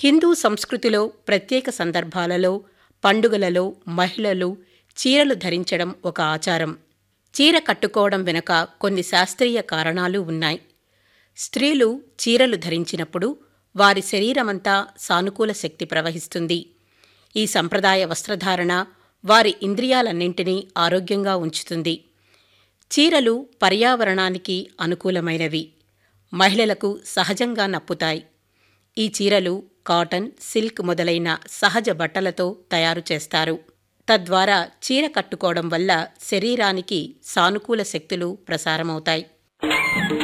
హిందూ సంస్కృతిలో ప్రత్యేక సందర్భాలలో పండుగలలో మహిళలు చీరలు ధరించడం ఒక ఆచారం చీర కట్టుకోవడం వెనుక కొన్ని శాస్త్రీయ కారణాలు ఉన్నాయి స్త్రీలు చీరలు ధరించినప్పుడు వారి శరీరమంతా సానుకూల శక్తి ప్రవహిస్తుంది ఈ సంప్రదాయ వస్త్రధారణ వారి ఇంద్రియాలన్నింటినీ ఆరోగ్యంగా ఉంచుతుంది చీరలు పర్యావరణానికి అనుకూలమైనవి మహిళలకు సహజంగా నప్పుతాయి ఈ చీరలు కాటన్ సిల్క్ మొదలైన సహజ బట్టలతో తయారు చేస్తారు తద్వారా చీర కట్టుకోవడం వల్ల శరీరానికి సానుకూల శక్తులు ప్రసారమవుతాయి